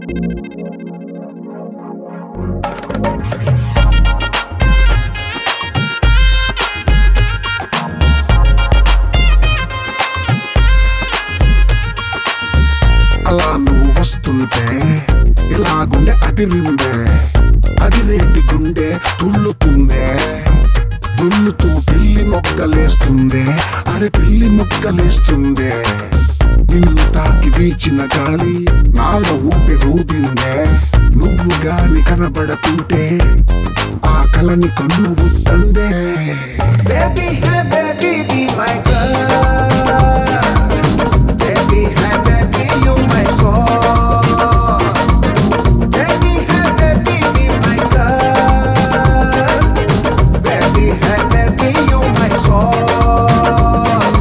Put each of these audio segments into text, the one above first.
అలా నువ్వు వస్తుంటే ఇలా గుండె అదిరిందే అది రేటి గుండె తుళ్ళుతుందే దున్నుతూ పిల్లి మొక్కలేస్తుందే అరే పిల్లి మొక్కలేస్తుందే నిన్ను తాకి వీచిన గాలి నాలో ఊపి రూదిందే నువ్వు గాని కనబడకుంటే ఆ కలని కన్ను ఉత్తందే Baby, hey baby, be my girl. Baby, hey baby, you my soul. Baby, hey baby, be my girl. Baby, hey baby, you my soul.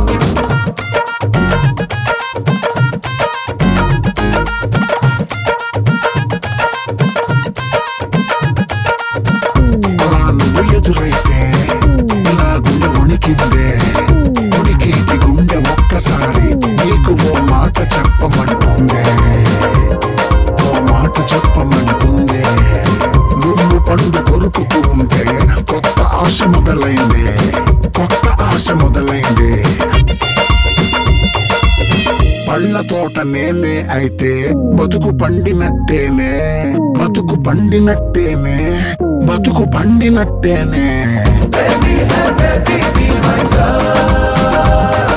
అలా నువ్వు ఎదురైతే ఇలా గుండె వణికిందే వణికేటి గుండె ఒక్కసారి నీకు ఓ మాట చెప్పమంటుందే ఓ మాట చెప్పమంటుందే నువ్వు పండు కొరుకుతూ ఉంటే కొత్త ఆశ మొదలైందే కొత్త ఆశ మొదలైందే పళ్ళ తోట నేనే అయితే బతుకు పండినట్టేనే బతుకు పండినట్టేనే బతుకు పండినట్టేనే Baby, hey baby, be my girl.